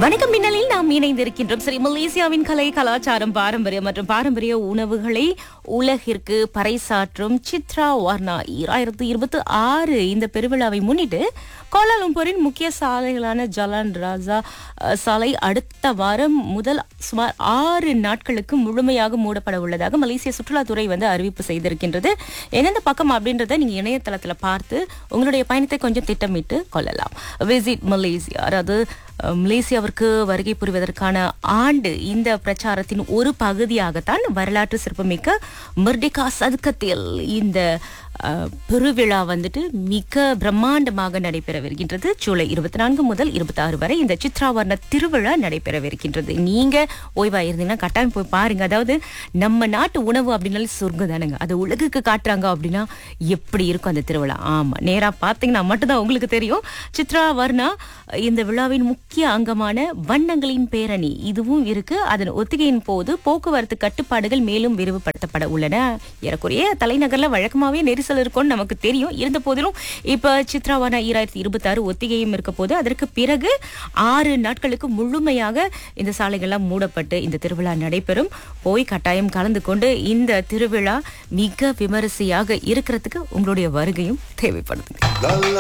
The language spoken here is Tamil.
வணக்கம் மின்னலில் நாம் இணைந்திருக்கின்றோம் சரி மலேசியாவின் கலை கலாச்சாரம் பாரம்பரியம் மற்றும் பாரம்பரிய உணவுகளை உலகிற்கு பறைசாற்றும் சித்ரா வார்னா ஈராயிரத்து இருபத்தி ஆறு இந்த பெருவிழாவை முன்னிட்டு கோலாலம்பூரின் முக்கிய சாலைகளான ஜலான் ராஜா அஹ், சாலை அடுத்த வாரம் முதல் சுமார் ஆறு நாட்களுக்கு முழுமையாக மூடப்பட உள்ளதாக மலேசிய சுற்றுலாத்துறை வந்து அறிவிப்பு செய்திருக்கின்றது எந்தெந்த பக்கம் அப்படின்றத நீங்க இணையதளத்துல பார்த்து உங்களுடைய பயணத்தை கொஞ்சம் திட்டமிட்டு கொள்ளலாம் விசிட் மலேசியா அதாவது அஹ், மலேசியாவிற்கு வருகை புரிவதற்கான ஆண்டு இந்த பிரச்சாரத்தின் ஒரு பகுதியாகத்தான் வரலாற்று சிறப்புமிக்க மிர்டிகா சதுக்கத்தில் இந்த அஹ், பெருவிழா வந்துட்டு மிக பிரம்மாண்டமாக நடைபெறவிருக்கின்றது ஜூலை இருபத்தி நான்கு முதல் இருபத்தி ஆறு வரை இந்த சித்ராவர்ண திருவிழா நடைபெறவிருக்கின்றது நீங்க ஓய்வா இருந்தீங்கன்னா கட்டாயம் போய் பாருங்க அதாவது நம்ம நாட்டு உணவு அப்படின்னாலே சொர்க்கம் தானுங்க அது உலகுக்கு காட்டுறாங்க அப்படின்னா எப்படி இருக்கும் அந்த திருவிழா ஆமா நேரா பார்த்தீங்கன்னா மட்டும்தான் உங்களுக்கு தெரியும் சித்ரா வர்ணா இந்த விழாவின் முக்கிய அங்கமான வண்ணங்களின் பேரணி இதுவும் இருக்கு அதன் ஒத்திகையின் போது போக்குவரத்து கட்டுப்பாடுகள் மேலும் விரிவுபடுத்தப்பட உள்ளன ஏறக்குறைய தலைநகர்ல வழக்கமாவே நெரிசல் இருக்கும்னு நமக்கு தெரியும் இருந்த போதிலும் இப்ப சித்ராவானா ஈராயிரத்தி இருபத்தி ஆறு ஒத்திகையும் இருக்க போது அதற்கு பிறகு ஆறு நாட்களுக்கு முழுமையாக இந்த சாலைகள்லாம் மூடப்பட்டு இந்த திருவிழா நடைபெறும் போய் கட்டாயம் கலந்து கொண்டு இந்த திருவிழா மிக விமரிசையாக இருக்கிறதுக்கு உங்களுடைய வருகையும் தேவைப்படுது La la